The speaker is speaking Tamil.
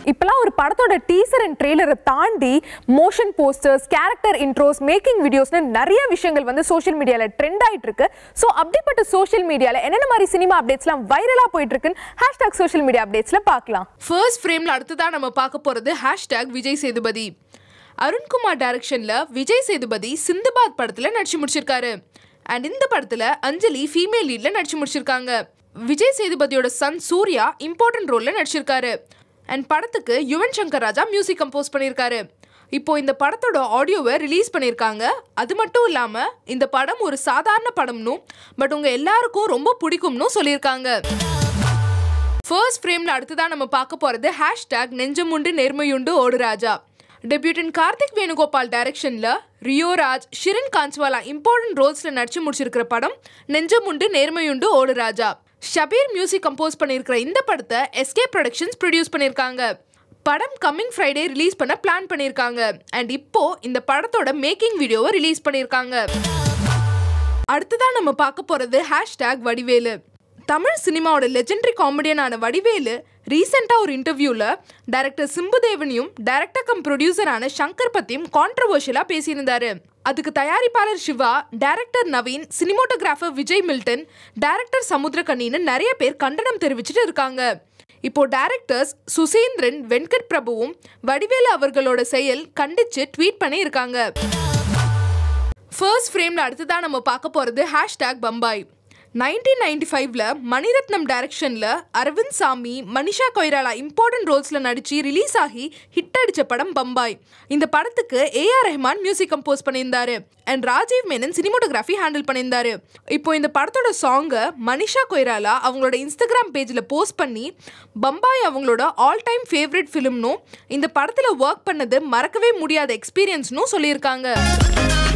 இப்பெல்லாம் ஒரு படத்தோட டீசர் அண்ட் ட்ரெய்லரை தாண்டி motion posters character intros making வீடியோஸ்னு நிறைய விஷயங்கள் வந்து சோஷியல் மீடியால ட்ரெண்ட் ஆயிட்டு இருக்கு ஸோ அப்படிப்பட்ட சோஷியல் மீடியால என்னென்ன மாதிரி சினிமா அப்டேட்ஸ்லாம் வைரலா போயிட்டு இருக்குன்னு ஹேஷ்டாக் சோஷியல் மீடியா அப்டேட்ஸ்ல பார்க்கலாம் ஃபர்ஸ்ட் ஃப்ரேம்ல அடுத்ததா நம்ம பார்க்க போறது ஹேஷ்டேக் விஜய் சேதுபதி அருண்குமார் டைரக்ஷன்ல விஜய் சேதுபதி சிந்துபாத் படத்துல நடிச்சு முடிச்சிருக்காரு அண்ட் இந்த படத்துல அஞ்சலி ஃபீமேல் லீட்ல நடிச்சு முடிச்சிருக்காங்க விஜய் சேதுபதியோட சன் சூர்யா இம்பார்ட்டன்ட் ரோல்ல நடிச்சிருக்காரு அண்ட் படத்துக்கு யுவன் சங்கர் ராஜா மியூசிக் கம்போஸ் பண்ணியிருக்காரு இப்போ இந்த படத்தோட ஆடியோவை ரிலீஸ் பண்ணியிருக்காங்க அது மட்டும் இல்லாமல் இந்த படம் ஒரு சாதாரண படம்னும் பட் உங்கள் எல்லாருக்கும் ரொம்ப பிடிக்கும்னு சொல்லியிருக்காங்க ஃபர்ஸ்ட் ஃப்ரேமில் அடுத்ததான் நம்ம பார்க்க போகிறது ஹேஷ்டேக் நெஞ்சமுண்டு நேர்மையுண்டு ஓடு ராஜா டெபியூட்டன் கார்த்திக் வேணுகோபால் டைரக்ஷனில் ரியோராஜ் ஷிரின் கான்ஸ்வாலா இம்பார்ட்டன்ட் ரோல்ஸில் நடிச்சு முடிச்சிருக்கிற படம் நெஞ்சமுண்டு நேர்மையுண்டு ஓடு ராஜா ஷபீர் மியூசிக் கம்போஸ் பண்ணியிருக்கிற இந்த படத்தை எஸ்கே ப்ரொடக்ஷன்ஸ் ப்ரொடியூஸ் பண்ணியிருக்காங்க படம் கம்மிங் ஃப்ரைடே ரிலீஸ் பண்ண பிளான் பண்ணியிருக்காங்க அண்ட் இப்போ இந்த படத்தோட மேக்கிங் வீடியோவை ரிலீஸ் பண்ணியிருக்காங்க அடுத்ததா நம்ம பார்க்க போகிறது ஹேஷ்டேக் வடிவேலு தமிழ் சினிமாவோட லெஜெண்டரி காமெடியனான வடிவேலு ரீசெண்டாக ஒரு இன்டர்வியூவில் டைரக்டர் சிம்புதேவனையும் டைரக்டர் கம் ப்ரொடியூசரான சங்கர் பற்றியும் கான்ட்ரவர்ஷியலாக பேசியிருந்தாரு அதுக்கு தயாரிப்பாளர் Siva director Naveen cinematographer Vijay Milton director சமுத்திரகனின்னு நிறைய பேர் கண்டனம் தெரிவிச்சிட்டு இருக்காங்க இப்போ டைரக்டர்ஸ் சுசீந்திரன் வெங்கட் பிரபுவும் வடிவேலு அவர்களோட செயல் கண்டிச்சு ட்வீட் பண்ணி இருக்காங்க ஃபர்ஸ்ட் ஃப்ரேமில் அடுத்ததாக நம்ம பார்க்க போகிறது ஹேஷ்டேக் பம்பாய் நைன்டீன் நைன்டி ஃபைவ்ல மணிரத்னம் டைரக்ஷனில் அரவிந்த் சாமி மனிஷா கொய்ராலா இம்பார்ட்டன்ட் ரோல்ஸில் நடித்து ரிலீஸ் ஆகி ஹிட் அடித்த படம் பம்பாய் இந்த படத்துக்கு ஏஆர் ரெஹ்மான் மியூசிக் கம்போஸ் பண்ணியிருந்தாரு and Rajiv Menon cinematography handle பண்ணியிருந்தாரு இப்போ இந்த படத்தோட சாங்கை மனிஷா கொய்ராலா அவங்களோட இன்ஸ்டாகிராம் பேஜில் போஸ்ட் பண்ணி பம்பாய் அவங்களோட ஆல் டைம் ஃபேவரட் ஃபிலிம்னும் இந்த படத்தில் ஒர்க் பண்ணது மறக்கவே முடியாத எக்ஸ்பீரியன்ஸ்னும் சொல்லியிருக்காங்க